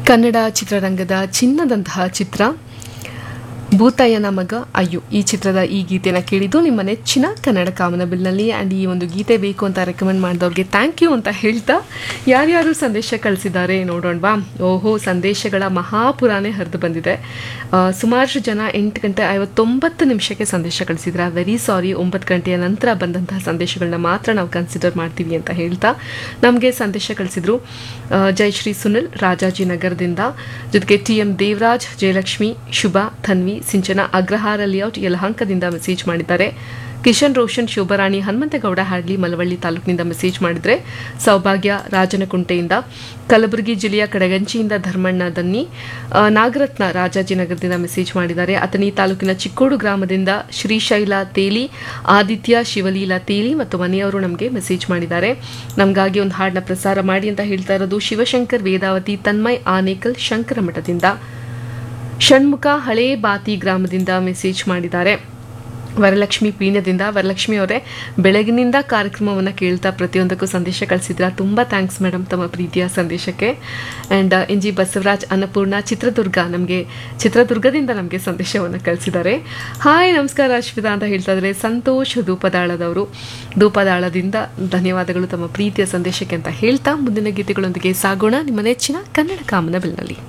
ಕನ್ನಡ ಚಿತ್ರರಂಗದ ಚಿನ್ನದಂತಹ ಚಿತ್ರ ಭೂತಯ್ಯನ ಮಗ ಅಯ್ಯು ಈ ಚಿತ್ರದ ಈ ಗೀತೆನ ಕೇಳಿದ್ದು ನಿಮ್ಮ ನೆಚ್ಚಿನ ಕನ್ನಡ ಕಾಮನಬಿಲ್ನಲ್ಲಿ ಆ್ಯಂಡ್ ಈ ಒಂದು ಗೀತೆ ಬೇಕು ಅಂತ ರೆಕಮೆಂಡ್ ಮಾಡಿದವ್ರಿಗೆ ಥ್ಯಾಂಕ್ ಯು ಅಂತ ಹೇಳ್ತಾ ಯಾರ್ಯಾರು ಸಂದೇಶ ಕಳಿಸಿದ್ದಾರೆ ನೋಡೋಣವಾ ಓಹೋ ಸಂದೇಶಗಳ ಮಹಾಪುರಾನೇ ಹರಿದು ಬಂದಿದೆ ಸುಮಾರು ಜನ ಎಂಟು ಗಂಟೆ ಐವತ್ತೊಂಬತ್ತು ನಿಮಿಷಕ್ಕೆ ಸಂದೇಶ ಕಳಿಸಿದ್ರ ವೆರಿ ಸಾರಿ ಒಂಬತ್ತು ಗಂಟೆಯ ನಂತರ ಬಂದಂತಹ ಸಂದೇಶಗಳನ್ನ ಮಾತ್ರ ನಾವು ಕನ್ಸಿಡರ್ ಮಾಡ್ತೀವಿ ಅಂತ ಹೇಳ್ತಾ ನಮಗೆ ಸಂದೇಶ ಕಳಿಸಿದ್ರು ಆ, ಜಯಶ್ರೀ ಸುನಿಲ್ ರಾಜಾಜಿನಗರದಿಂದ ಜೊತೆಗೆ T M Devaraj Jayalakshmi Shubha Dhanvi Sinchana Agrahara layout ಯಲಹಂಕದಿಂದ ಮೆಸೇಜ್ ಮಾಡಿದ್ದಾರೆ ಕಿಶನ್ ರೋಷನ್ ಶೋಭರಾಣಿ ಹನುಮಂತಗೌಡ ಹ್ಯಾಡ್ಲಿ ಮಲವಳ್ಳಿ ತಾಲೂಕಿನಿಂದ ಮೆಸೇಜ್ ಮಾಡಿದರೆ ಸೌಭಾಗ್ಯ ರಾಜನಕುಂಟೆಯಿಂದ ಕಲಬುರಗಿ ಜಿಲ್ಲೆಯ ಕಡಗಂಚಿಯಿಂದ ಧರ್ಮಣ್ಣ ದನ್ನಿ ಆ, ನಾಗರತ್ನ ರಾಜಾಜಿನಗರದಿಂದ ಮೆಸೇಜ್ ಮಾಡಿದ್ದಾರೆ ಅಥಣಿ ತಾಲೂಕಿನ ಚಿಕ್ಕೋಡು ಗ್ರಾಮದಿಂದ ಶ್ರೀಶೈಲ ತೇಲಿ ಆದಿತ್ಯ ಶಿವಲೀಲಾ ತೇಲಿ ಮತ್ತು ಮನೆಯವರು ನಮಗೆ ಮೆಸೇಜ್ ಮಾಡಿದ್ದಾರೆ ನಮಗಾಗಿ ಒಂದು ಹಾಡನ್ನ ಪ್ರಸಾರ ಮಾಡಿ ಅಂತ ಹೇಳ್ತಾ ಇರೋದು ಶಿವಶಂಕರ್ ವೇದಾವತಿ ತನ್ಮಯ್ ಆನೇಕಲ್ ಶಂಕರ ಮಠದಿಂದ ಷಣ್ಮುಖ ಹಳೇ ಬಾತಿ ಗ್ರಾಮದಿಂದ ಮೆಸೇಜ್ ಮಾಡಿದ್ದಾರೆ ವರಲಕ್ಷ್ಮಿ ಪೀಣ್ಯದಿಂದ ವರಲಕ್ಷ್ಮಿ ಅವರೇ ಬೆಳಗಿನಿಂದ ಕಾರ್ಯಕ್ರಮವನ್ನು ಕೇಳ್ತಾ ಪ್ರತಿಯೊಂದಕ್ಕೂ ಸಂದೇಶ ಕಳಿಸಿದ್ರ ತುಂಬ ಥ್ಯಾಂಕ್ಸ್ ಮೇಡಮ್ ತಮ್ಮ ಪ್ರೀತಿಯ ಸಂದೇಶಕ್ಕೆ and N G Basavaraj Annapurna Chitradurga ನಮಗೆ ಚಿತ್ರದುರ್ಗದಿಂದ ನಮಗೆ ಸಂದೇಶವನ್ನು ಕಳಿಸಿದ್ದಾರೆ ಹಾಯ್ ನಮಸ್ಕಾರ ಅಶ್ವಿತಾ ಅಂತ ಹೇಳ್ತಾ ಇದ್ದಾರೆ ಸಂತೋಷ್ ಧೂಪದಾಳದವರು ಧೂಪದಾಳದಿಂದ ಧನ್ಯವಾದಗಳು ತಮ್ಮ ಪ್ರೀತಿಯ ಸಂದೇಶಕ್ಕೆ ಅಂತ ಹೇಳ್ತಾ ಮುಂದಿನ ಗೀತೆಗಳೊಂದಿಗೆ ಸಾಗೋಣ ನಿಮ್ಮ ನೆಚ್ಚಿನ ಕನ್ನಡ ಕಾಮನ ಬಿಲ್ನಲ್ಲಿ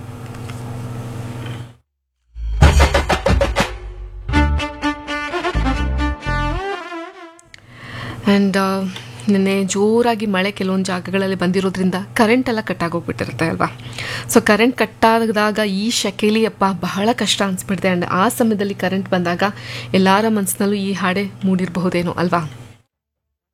ಆ್ಯಂಡ್ ನಿನ್ನೆ ಜೋರಾಗಿ ಮಳೆ ಕೆಲವೊಂದು ಜಾಗಗಳಲ್ಲಿ ಬಂದಿರೋದ್ರಿಂದ ಕರೆಂಟ್ ಎಲ್ಲ ಕಟ್ಟಾಗೋಗ್ಬಿಟ್ಟಿರುತ್ತೆ ಅಲ್ವಾ ಸೊ ಕರೆಂಟ್ ಕಟ್ಟಾದಾಗ ಈ ಶೆಕೆಲಿ ಅಪ್ಪ ಬಹಳ ಕಷ್ಟ ಅನಿಸ್ಬಿಡ್ತೆ ಆ್ಯಂಡ್ ಆ ಸಮಯದಲ್ಲಿ ಕರೆಂಟ್ ಬಂದಾಗ ಎಲ್ಲರ ಮನಸ್ಸಿನಲ್ಲೂ ಈ ಹಾಡೆ ಮೂಡಿರಬಹುದೇನೋ ಅಲ್ವಾ